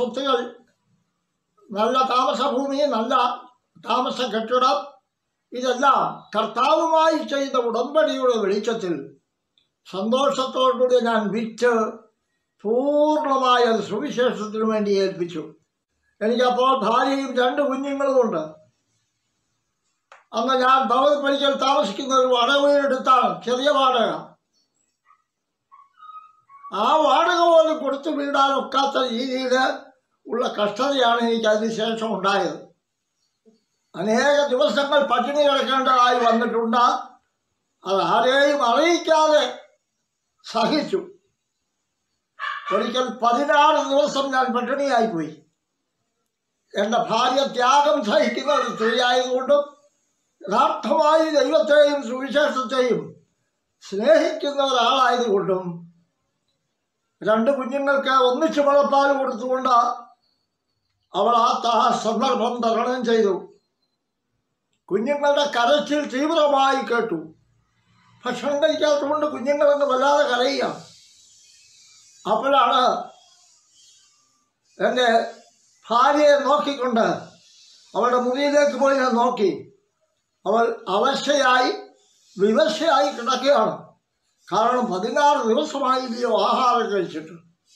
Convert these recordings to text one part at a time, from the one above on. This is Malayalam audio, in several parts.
സ്വത്തുകൾ നല്ല താമസഭൂമി നല്ല താമസ കെട്ടിടം ഇതെല്ലാം കർത്താവുമായി ചെയ്ത ഉടമ്പടിയുടെ വെളിച്ചത്തിൽ സന്തോഷത്തോടുകൂടി ഞാൻ വിറ്റ് പൂർണ്ണമായ സുവിശേഷത്തിനു വേണ്ടി ഏൽപ്പിച്ചു എനിക്കപ്പോൾ ഭാര്യയും രണ്ട് കുഞ്ഞുങ്ങളുമുണ്ട് അന്ന് ഞാൻ ഭഗവത്പടിക്കൽ താമസിക്കുന്ന ഒരു വാടക വീടെടുത്താണ് ചെറിയ വാടക ആ വാടക പോലും കൊടുത്തു വീടാനൊക്കാത്ത രീതിയിൽ ഉള്ള കഷ്ടതയാണ് എനിക്ക് അതിനുശേഷം ഉണ്ടായത് അനേക ദിവസങ്ങൾ പട്ടിണി കിടക്കേണ്ടതായി വന്നിട്ടുണ്ട് അത് ആരെയും അറിയിക്കാതെ സഹിച്ചു ഒരിക്കൽ പതിനാറ് ദിവസം ഞാൻ പട്ടിണിയായിപ്പോയി എൻ്റെ ഭാര്യ ത്യാഗം സഹിക്കുന്ന ഒരു സ്ത്രീയായതുകൊണ്ടും യഥാർത്ഥമായി ദൈവത്തെയും സുവിശേഷത്തെയും സ്നേഹിക്കുന്ന ഒരാളായതുകൊണ്ടും രണ്ട് കുഞ്ഞുങ്ങൾക്ക് ഒന്നിച്ച് മുളപ്പാൽ കൊടുത്തുകൊണ്ട് അവൾ ആ ത- ആ സന്ദർഭം തരണം ചെയ്തു കുഞ്ഞുങ്ങളുടെ കരച്ചിൽ തീവ്രമായി കേട്ടു ഭക്ഷണം കഴിക്കാത്തതുകൊണ്ട് കുഞ്ഞുങ്ങളൊന്ന് വല്ലാതെ കരയുക അപ്പോഴാണ് എൻ്റെ ഭാര്യയെ നോക്കിക്കൊണ്ട് അവളുടെ മുറിയിലേക്ക് പോയി ഞാൻ നോക്കി അവൾ അവശയായി വിവശയായി കിടക്കുകയാണ് കാരണം പതിനാറ് ദിവസമായില്ലയോ ആഹാരം കഴിച്ചിട്ട്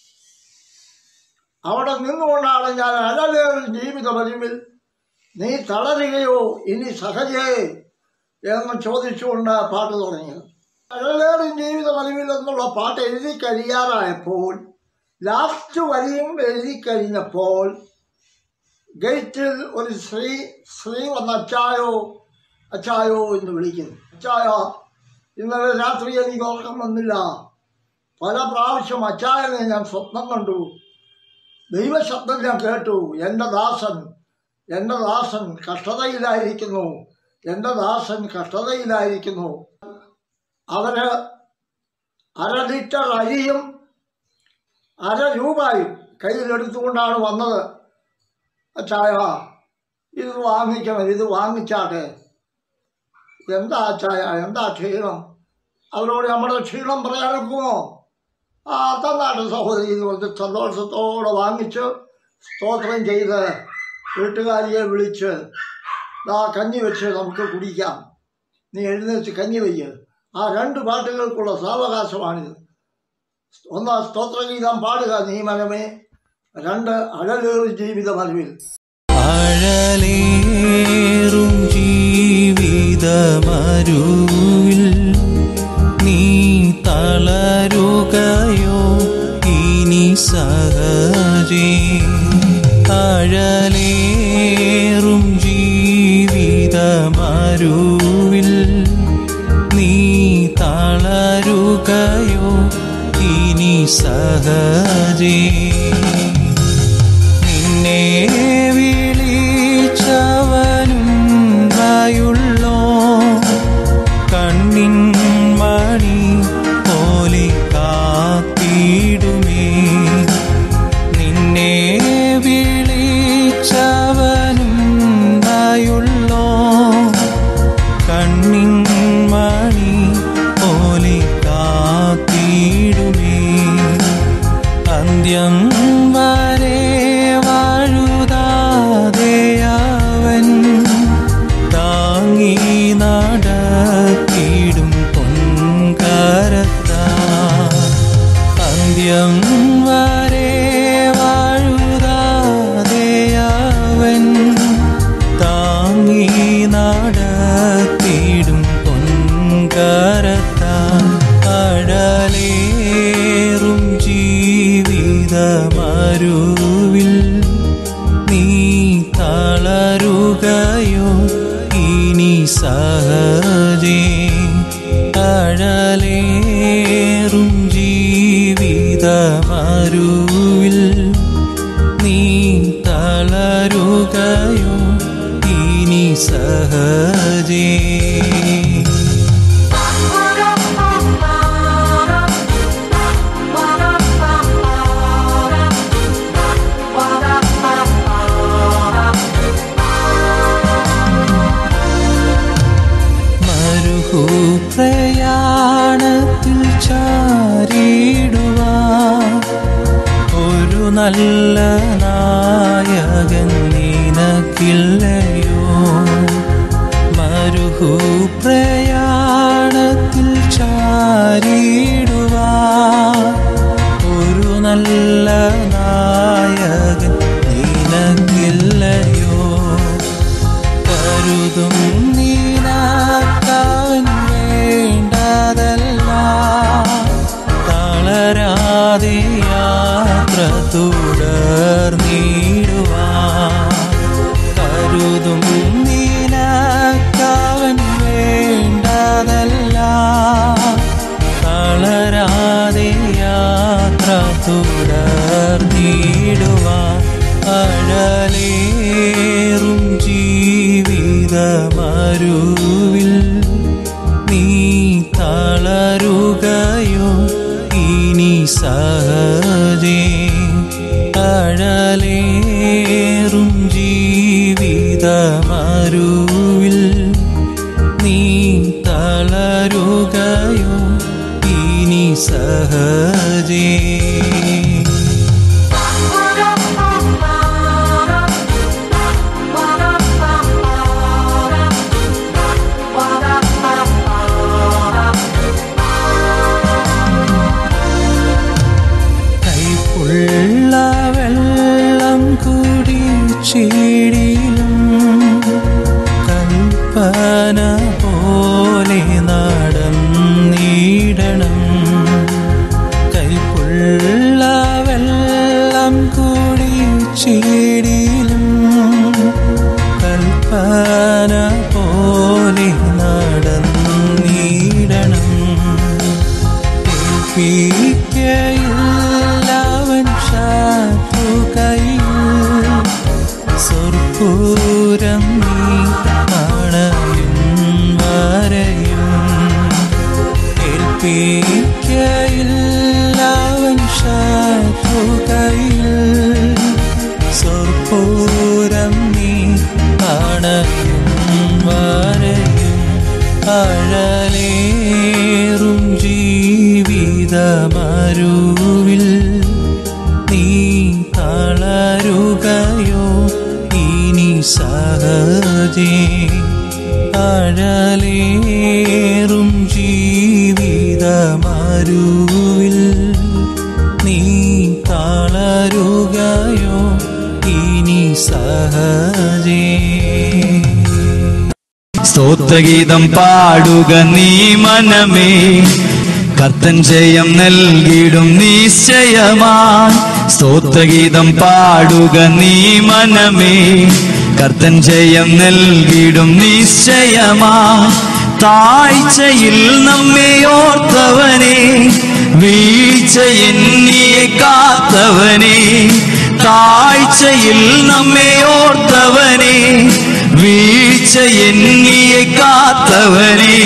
അവിടെ നിന്നുകൊണ്ടാണ് ഞാൻ അലലേറും ജീവിത വലിവിൽ നീ തളരുകയോ ഇനി സഹജേ എന്ന് ചോദിച്ചുകൊണ്ട് പാട്ട് തുടങ്ങിയത് അലലേറും ജീവിത വലിവിൽ എന്നുള്ള പാട്ട് എഴുതി കഴിയാറായപ്പോൾ ലാസ്റ്റ് വരിയും എഴുതി കഴിഞ്ഞപ്പോൾ ഗേറ്റിൽ ഒരു സ്ത്രീ സ്ത്രീ വന്ന് അച്ചായോ അച്ചായോ എന്ന് വിളിക്കുന്നു അച്ചായ ഇന്നലെ രാത്രി എനിക്ക് ഉറക്കം വന്നില്ല പല പ്രാവശ്യം അച്ചായനെ ഞാൻ സ്വപ്നം കണ്ടു ദൈവശബ്ദം ഞാൻ കേട്ടു എൻ്റെ ദാസൻ എൻ്റെ ദാസൻ കഷ്ടതയിലായിരിക്കുന്നു എൻ്റെ ദാസൻ കഷ്ടതയിലായിരിക്കുന്നു അവര് അര ലിറ്റർ അരിയും അര രൂപയും കയ്യിലെടുത്തുകൊണ്ടാണ് വന്നത് അച്ചായ ഇത് വാങ്ങിക്കണം ഇത് വാങ്ങിച്ചാട്ടെ എന്താ അച്ചായ എന്താ ക്ഷീണം അവരോട് നമ്മുടെ ക്ഷീണം പറയാനൊക്കുമോ ആ തന്നാട്ട് സഹോദരി എന്ന് പറഞ്ഞ് സന്തോഷത്തോടെ വാങ്ങിച്ച് സ്തോത്രം ചെയ്ത് വീട്ടുകാരിയെ വിളിച്ച് ദാ കഞ്ഞി വെച്ച് നമുക്ക് കുടിക്കാം നീ എഴുന്നേറ്റ് കഞ്ഞി വയ്യ് ആ രണ്ട് പാട്ടുകൾക്കുള്ള സാവകാശമാണിത് ഒന്ന് സ്തോത്രഗീതം പാടുക നീ മനമേ രണ്ട് അഴലേറി ജീവിത മനുവിൽ അഴലേറും ജീവിതമരുവിൽ നീ തളരുകയോ ഇനി സഹജേ അഴലേറും ജീവിതമരുവിൽ നീ തളരുകയോ ഇനി സഹജേ നിന്നെ വിളിച്ചവനും വായുള്ളോ കണ്ണിൻ മണി പോലെ കാത്തിടുമേ നിന്നെ വിളിച്ചവനും വായുള്ളോ കണ്ണിൻ മണി പോലെ കാത്തിടുമേ അന്ത്യം വരെ വാഴുതാതെ അവൻ താങ്ങി നടത്തിയിടും പൊൻകരത്ത അന്ത്യം വരെ വാഴുതാതെ അവൻ താങ്ങി നടത്തിയിടും പൊൻകരത്ത അഴലേറും ജീവിതമരുവിൽ നീ തളരുകയോ ഇനി സഹജേ അഴലേറും ജീവിതമരുവിൽ നീ തളരുകയോ ഇനി സഹജേ മരുഹു പ്രയാണത്തിൽ ചാരിടുവാ ഒരു നല്ല നാ നായകൻ നിനക്കില്ലയോ മരുഹു പ്രയാണത്തിൽ ചാരിടുവാ ഒരു നല്ല നായകൻ നിനക്കില്ലയോ കരുതും നീനാക്കാൻ വേണ്ടതല്ല തളരാതെ യാത്ര തുടർന്നിടുവാ കരുതും നീനാക്കാൻ വേണ്ടതല്ല തളരാതെ യാത്ര തുടർന്നിടുവാ അഴലേറും ജീവിതമരുവിൽ നീ തളരുകയോ ഇനി സഹജേ അഴലേറും ജീവിതമരുവിൽ നീ തളരുകയോ ഇനി സഹജേ കൈപ്പുള്ള വെള്ളം കുടിച്ചിടിലും കൽപ്പന പോലെ നടന്നിടണം കൈപ്പുള്ള വെള്ളം കുടിച്ചിടിലും കൽപ്പന പോലെ നടന്നിടണം ഏൽപ്പിക്കയില്ലവൻ ശത്രുകയിൽ സ്വർപ്പൂരം നീ അണയും വരയും ഏൽപ്പിക്കയില്ലവൻ ശത്രുകയിൽ സ്വർപ്പൂരം നീ അണയും വരയും അഴലേറും ജീവിതമരുവിൽ നീ തളരുകയോ ഇനി സഹജേ അഴലേറും ജീവിതമരുവിൽ നീ തളരുകയോ ഇനി സഹജേ സ്തോത്രഗീതം പാടുക നീ മനമേ കർത്തൻ ജയം നൽകിടും നിശ്ചയമായി സ്തോത്രഗീതം പാടുക നീ മനമേ കർത്തൻ ജയം നൽകിടും നിശ്ചയമായി താഴ്ചയിൽ നമ്മെ ഓർത്തവനെ വീഴ്ച എന്നിയെ കാത്തവനെ താഴ്ചയിൽ നമ്മെ ഓർത്തവനെ വീഴ്ച എന്നിയെ കാത്തവനെ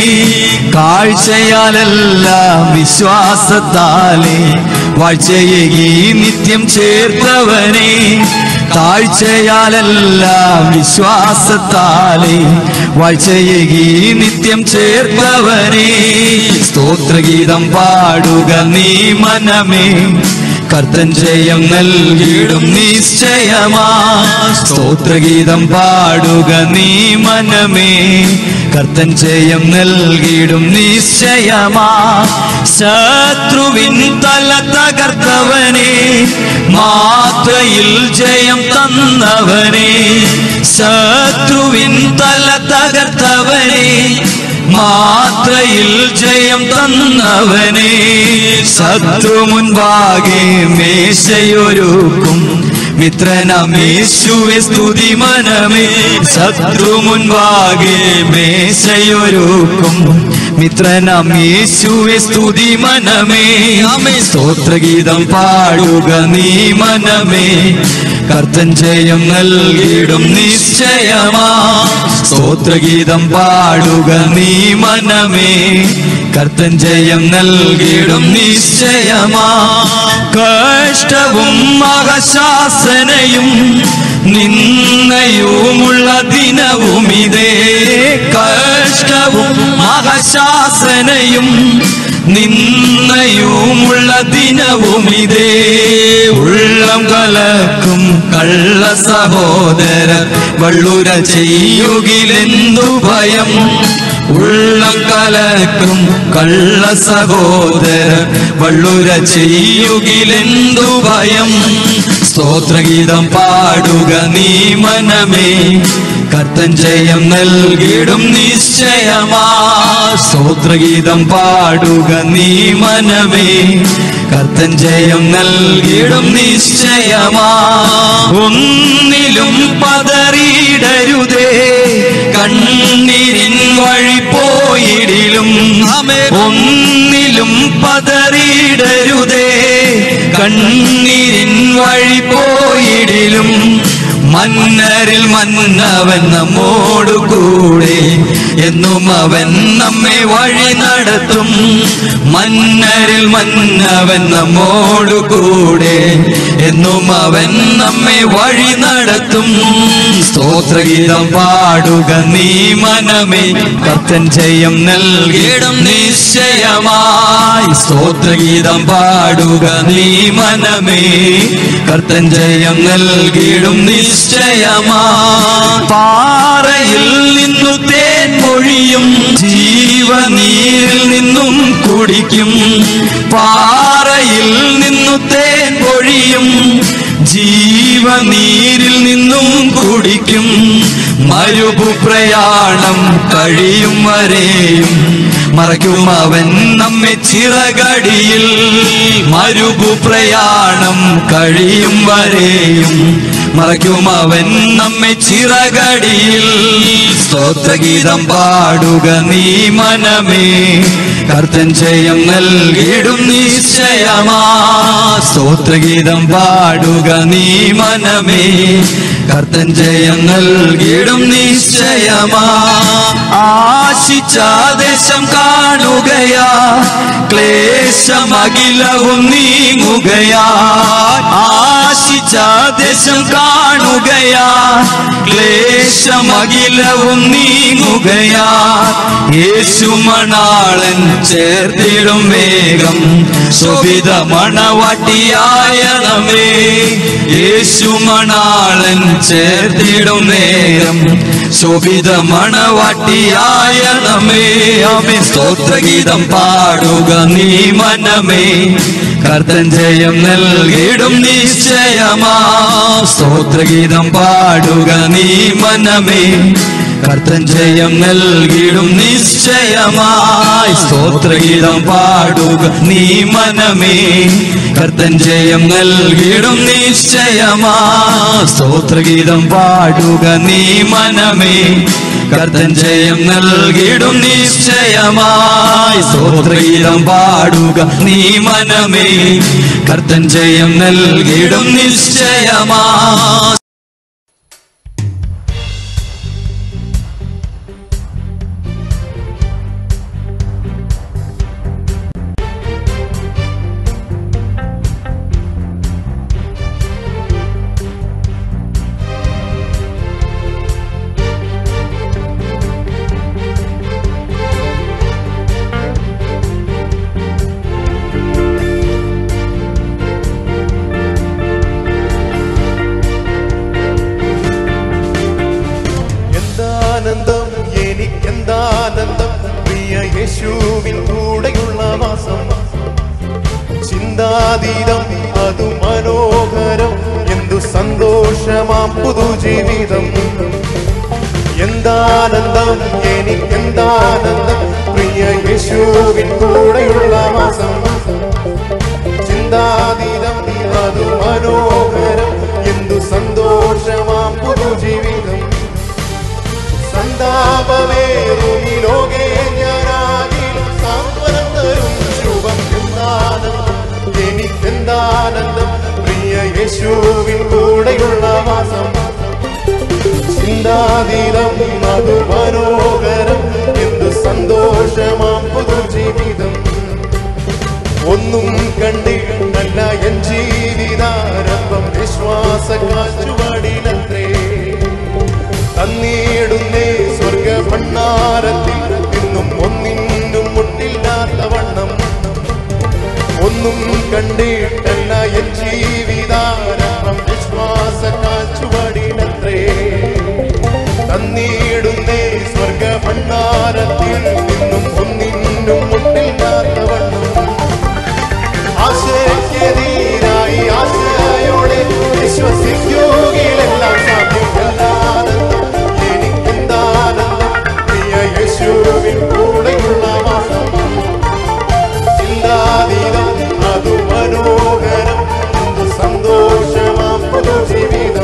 കാഴ്ചയാലല്ല വിശ്വാസത്താലെ വാഴ്ചയേകി നിത്യം ചേർത്തവനെ താഴ്ചയാലല്ല വിശ്വാസത്താലെ വാഴ്ചയേകി നിത്യം ചേർത്തവനെ സ്തോത്രഗീതം പാടുക നീ മനമേ കർത്തൻ ജയം നൽകിയിടും നിശ്ചയമാ സ്തോത്രഗീതം പാടുക നീ മനമേ കർത്തൻ ജയം നൽകിയിടും നിശ്ചയമാ ശത്രുവിൻ തല തകർത്തവനെ മാത്രയിൽ ജയം തന്നവനെ ശത്രുവിൻ തല തകർത്തവനെ മാത്രയിൽ ജയം തന്നവനെ ശത്രു മുൻപാകെ മേശയൊരുക്കും മിത്രനമേശുവെ സ്തുതി മനമേ ശത്രു മുൻപാകെ മേശയൊരുക്കും മിത്രനമേശുവെ സ്തുതി മനമേ അമേ സ്തോത്രഗീതം പാടുക നീ മനമേ കർത്തൻ ജയം നൽകിയിടും നിശ്ചയമാ സ്തോത്രഗീതം പാടുക നീ മനമേ കർത്തൻ ജയം നൽകിയിടും നിശ്ചയമാ കഷ്ടവും മഹശാസനയും നിന്നയുമുള്ള ദിനവും ഇതേ കഷ്ടവും മഹശാസനയും നിന്നയുമുള്ള ദിനവും ഇതേ ഉള്ളം കലക്കും കള്ള സഹോദരർ വള്ളുര ചെയ്യുകിലെന്തു ഭയം ഉള്ളം കലക്കും കള്ള സഹോദരർ വള്ളുര ചെയ്യുകിലെന്തു ഭയം സ്തോത്രഗീതം പാടുക നീ മനമേ കർത്തൻ ജയം നൽകിടും നിശ്ചയമാ സ്തോത്രഗീതം പാടുക നീ മനമേ കർത്തൻ ജയം നൽകിടും നിശ്ചയമാ ഒന്നിലും പതറിയിടരുതേ കണ്ണീരിൻ വഴി പോയിടിലും ഒന്നിലും പതറിയിടരുതേ കണ്ണീരിൻ വഴി പോയിടിലും മന്നരിൽ മന്നവൻ നമ്മോടു കൂടെ എന്നും അവൻ നമ്മെ വഴി നടത്തും മന്നരിൽ മന്നവൻ നമ്മോടു കൂടെ എന്നും അവൻ നമ്മെ വഴി നടത്തും സ്തോത്രഗീതം പാടുക നീ മനമേ കത്തൻ ജയം നൽകിയിടും നിശ്ചയമായി സ്തോത്രഗീതം പാടുക നീ മനമേ കർത്തൻ ജയം നൽകിയിടും നിശ്ചയമാ പാറയിൽ നിന്നു തേൻ മൊഴിയും ജീവനീരിൽ നിന്നും കുടിക്കും പാറയിൽ നിന്നു തേൻ പൊഴിയും ജീവനീരിൽ നിന്നും കുടിക്കും മരുഭു പ്രയാണം കഴിയും വരെയും മറയ്ക്കും അവൻ നമ്മെ ചിറകടിയിൽ മരുഭു പ്രയാണം കഴിയും വരെയും മറയ്ക്കും അവൻ നമ്മെ ചിറകടിയിൽ സ്തോത്രഗീതം പാടുക നീ മനമേ കർത്തൻ ജയം നൽകിടും നിശ്ചയമാ സ്തോത്രഗീതം പാടുക നീ മനമേ കർത്തൻ ജയം നൽകിടും നിശ്ചയമാ ആശിച്ച ദേശം കാണുകയാ ക്ലേശമകിലവും നീങ്ങുകയാ ആശിച്ച ദേശം കാണുകയാ ക്ലേശമകിലവും നീങ്ങുകയാ യേശുമണാളൻ ചേർത്തിടും വേഗം ശോഭിത മണവാട്ടിയായ നമ്മേ യേശുമണാളൻ ചേർത്തിടും നേരം ശോഭിത മണവാട്ടിയായ നമ്മേ അമേ സ്തോത്രഗീതം പാടുക നീ മനമേ കർത്തൻ ജയം നൽകിടും നിശ്ചയമാ സ്തോത്രഗീതം പാടുക നീ മനമേ കർത്തൻ ജയം നൽകിടും നിശ്ചയമായി സ്തോത്രഗീതം പാടുക നീ മനമേ കർത്തൻ ജയം നൽകിടും നിശ്ചയമാ സ്തോത്രഗീതം പാടുക നീ മനമേ കർത്തൻ ജയം നൽകിടും നിശ്ചയമായി സ്തോത്രഗീതം പാടുക നീ മനമേ കർത്തൻ ജയം നൽകിടും നിശ്ചയമാ എന്താനന്ദം എനിക്കെന്താനന്ദം പ്രിയ യേശുവിൻ കൂടെയുള്ള മാസം ചിന്താതീതം അതു മനോഹരം എന്തു സന്തോഷമാം പുതുജീവിതം എന്താനന്ദം എനിക്കെന്താനന്ദം പ്രിയ യേശുവിൻ കൂടെയുള്ള മാസം ചിന്താതീതം അതു മനോഹരം എന്തു സന്തോഷമാം പുതുജീവിതം സന്താപമേറുമി ലോകേ ഞാനാകിലും സാന്ത്വനം തരും ശുഭം എന്താനന്ദം എനിക്കെന്താനന്ദം പ്രിയ യേശുവിൻ കൂടെയുള്ള മാസം ചിന്താതീതം അത് മനോഹരം എന്ത് സന്തോഷമാം പുതുജീവിതം ഒന്നും കണ്ടിട്ടല്ല എൻ ജീവിതാരംഭം വിശ്വാസ കാറ്റുപാടിലത്രേ തന്നീടുന്നേ സ്വർഗ ഭണ്ണാരത്തിൽ നിന്നും ഒന്നിനും മുട്ടില്ലാത്ത വണ്ണം ഒന്നും കണ്ടിട്ടല്ല എൻ ജീവിതാരംഭം വിശ്വാസ തേടുന്നേ സ്വർഗ ഭണ്ഡാരത്തിൽ നിന്നും ഒന്നിനും മുട്ടില്ലാത്തവണ്ണം ആശയ്ക്കെതിരായി ആശയോടെ വിശ്വസിക്കുകയെല്ലാം സാധ്യമല്ലാതെന്നും എനിക്കെന്താനന്ദം പ്രിയ യേശുവിൻ കൂടെയുള്ള വാസം ചിന്താതീതം അതു മനോഹരം എന്ത് സന്തോഷമാം പുതുജീവിതം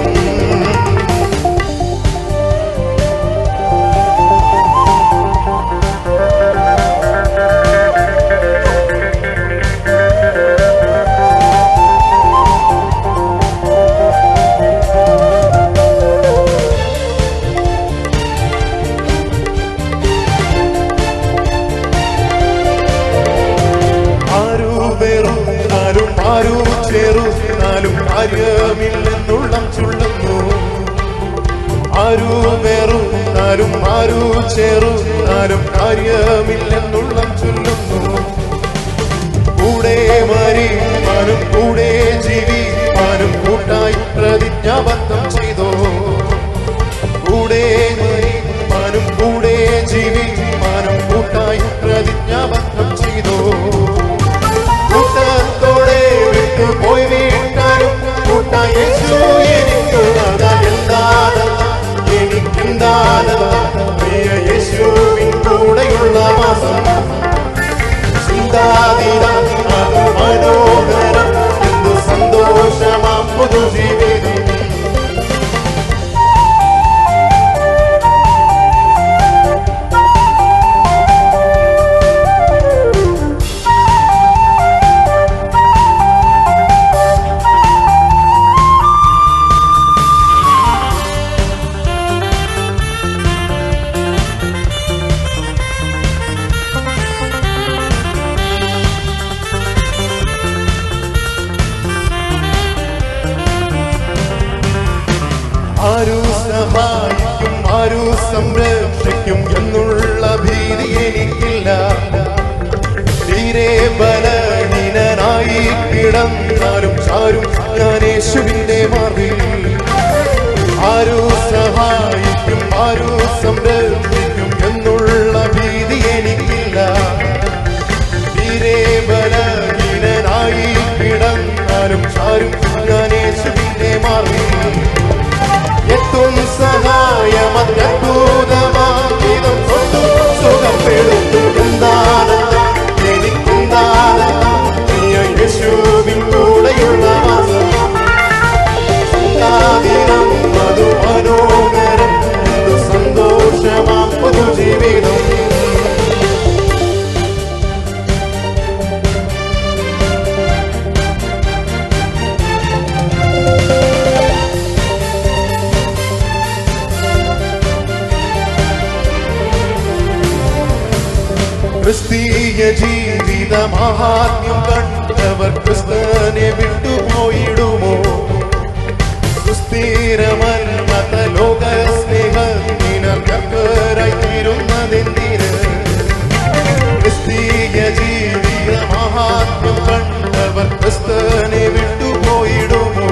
ആരു വെറും ആരും ആരു ചേറു നാലും കാര്യമില്ലെന്നുള്ള ചുള്ളുന്നു ആരു വെറും നാലും ആരു ചേറു നാലും കാര്യമില്ലെന്നുള്ള ചൊല്ലുന്നു കൂടെ മരിക്കാനും കൂടെ ജീവിക്കാനും കൂട്ടായി പ്രതിജ്ഞാബദ്ധം ചെയ്തോ കൂടെ മരിക്കാനും കൂടെ ജീവിക്കാനും കൂട്ടായി പ്രതിജ്ഞാബദ്ധം ചെയ്തോ കൂട്ടത്തോടെ വിട്ടു പോയി വീട്ടാനും കൂട്ടായി യേശു എനിക്ക് അതാ എന്താണെന്ന് എനിക്കെന്താണെന്ന് പ്രിയ യേശുവിൻ കൂടെയുള്ള മാസം ചിന്താതീതം അത് മനോഹരം എന്തു സന്തോഷമാം പുതുജീവിതം ആരു സഹായിക്കും ആരു സംരക്ഷിക്കും എന്നുള്ള ഭീതി എനിക്കില്ല തീരെ ബലഹീനനായി കിടന്നാലും ചാരും ഞാൻ യേശുവിന്റെ മാറിൽ ആരു സഹായിക്കും ആരു സംരക്ഷിക്കും എന്നുള്ള ഭീതി എനിക്കില്ല തീരെ ബലഹീനനായി കിടന്നാലും ചാരും ഞാൻ യേശുവിന്റെ മാറിൽ എത്തും സഹായമത്യഭൂതമാക്കിതും തൊട്ടു സുഖപ്പെടുത്തു എന്താണെന്ന് എനിക്കെന്താണെന്ന് പ്രിയ യേശുവിൻ കൂടെയുള്ള മാസം ചിന്താതീതം അതു മനോഹരം എന്തു സന്തോഷമാം പുതുജീവിതം ക്രിസ്തീയ ജീവിത മഹാത്മ്യം കണ്ടവർ ക്രിസ്തനെ വിട്ടുപോയിടുമോ സുസ്ഥിരമല്ലാത്ത ലോക സ്നേഹത്തിനായി തീരുന്നതെന്തിന് ക്രിസ്തീയ ജീവിത മഹാത്മ്യം കണ്ടവർ ക്രിസ്തനെ വിട്ടുപോയിടുമോ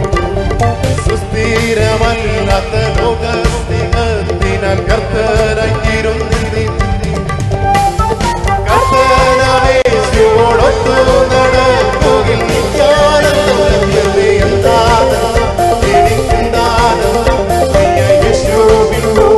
സുസ്ഥിരമല്ലാത്ത ലോക സ്നേഹത്തിനാൽ കർത്തരായി തീരുന്നതിന് കർത്തനവേശുവോടൊത്തു നടക്കുകിൽ നിത്യാനന്ദം ലഭ്യതേ എന്താണെന്ന് എനിക്കെന്താണെന്ന് പ്രിയ യേശുവിൻ കൂടെ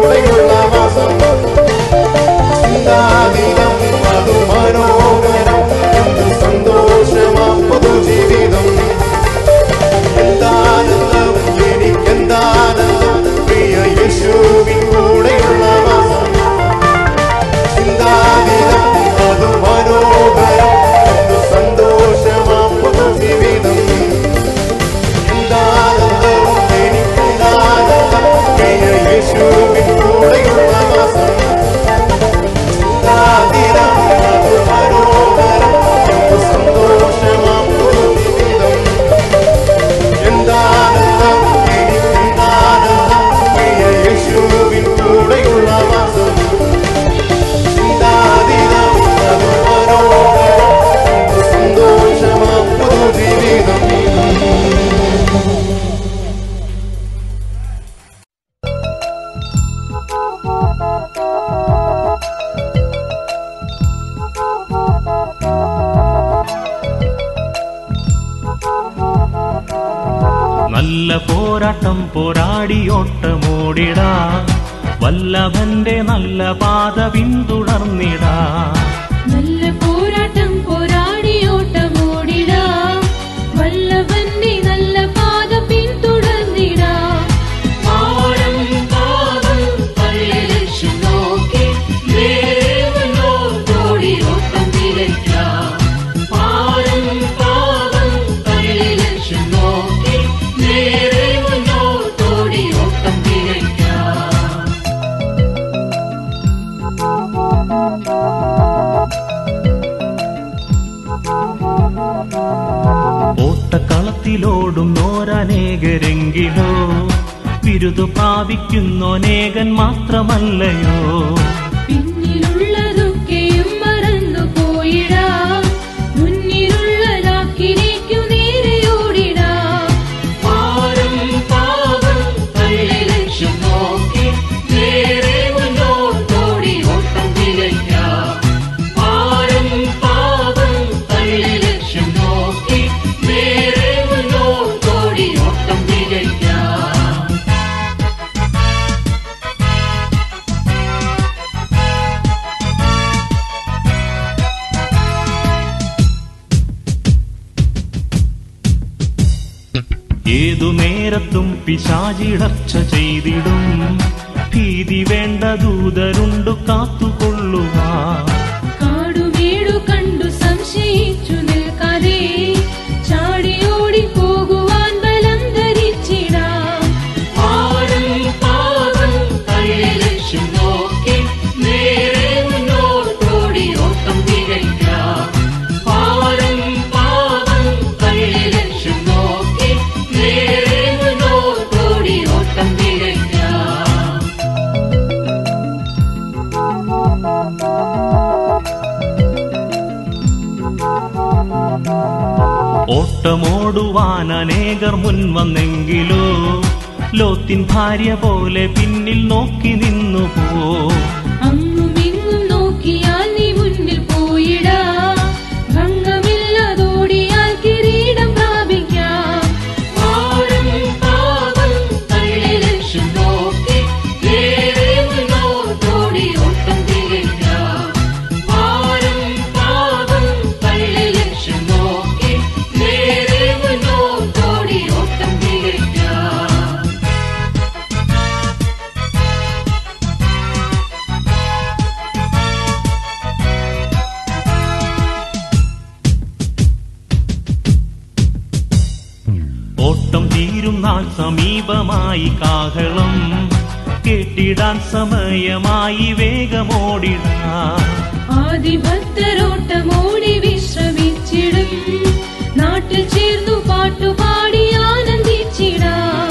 പോരാട്ടം പോരാടിയോട്ടമോടിടാ വല്ലഭന്റെ നല്ല പാത പിന്തുടർന്നിടാ നല്ല പോരാട്ടം പോരാടിയോട്ടമോടിടാ വല്ലഭന്റെ നല്ല പാത പിന്തുടർന്നിടാ പാരം പാദം പള്ളി ലക്ഷ്യം നോക്കി നേരെ മുന്നോട്ടോടി ഓട്ടം തിരക്കാം പാരം പാദം പള്ളി ലക്ഷ്യം നോക്കി നേരെ മുന്നോട്ടോടി ഓട്ടം തിരക്കാം ഓട്ടക്കളത്തിലോടും നോരനേകരെങ്കിലോ ബിരുദു പ്രാപിക്കുന്നോനേകൻ മാത്രമല്ലയോ പിന്നിലുള്ളതൊക്കെയും മറന്നു പോയിടാ മുന്നിലുള്ള ലാക്കിലേക്കു നേരെയോടിടാ പാരം പാവം പള്ളി ലക്ഷ്യം നോക്കി നേരെ മുന്നോട്ടോടി ഓട്ടം തിരക്കാം പാരം പാവം പള്ളി ലക്ഷ്യം നോക്കി നേരെ മുന്നോട്ടോടി ഓട്ടം തിരക്കാം ഏതു നേരത്തും പിശാചിടർച്ച ചെയ്തിടും ഭീതി വേണ്ട ദൂതരുണ്ടു കാത്തുകൊള്ളുവാ കാടുമേടു കണ്ടു സംശയിച്ചു നിൽക്കാതെ ചാടിയോടി പോകുവാൻ ബലം ധരിച്ചിടാം പാടും പാദം പള്ളി ലക്ഷ്യം നോക്കി നേരെ മുന്നോട്ടോടി ഓട്ടം തിരക്കാം പാടും പാദം പള്ളി ലക്ഷ്യം നോക്കി നേരെ മുന്നോട്ടോടി ഓട്ടം തിരക്കാം ഓട്ടമോടുവാൻ അനേകർ മുൻവന്നെങ്കിലോ ലോത്തിൻ ഭാര്യ പോലെ പിന്നിൽ നോക്കി നിന്നു പോ അങ്ങുമിങ്ങും നോക്കിയാൽ നീ മുന്നിൽ പോയിടാ ഭംഗമില്ലാതോടിയാൽ കിരീടം പ്രാപിക്കാം പാടും പാവം പള്ളി ലക്ഷ്യം നോക്കി നേരെ മുന്നോട്ടോടി ഓട്ടം തിരക്കാം പാടും പാവം പള്ളി ലക്ഷ്യം നോക്കി നേരെ മുന്നോട്ടോടി ഓട്ടം തിരക്കാം ഓട്ടം തീരും നാൾ സമീപമായി കാഹളം കേട്ടിടാൻ സമയമായി വേഗമോടിടാ ആദിഭക്തരോട്ടമോടി വിശ്രമിച്ചിടും നാട്ടിൽ ചേർന്നു പാട്ടുപാടി ആനന്ദിച്ചിടാം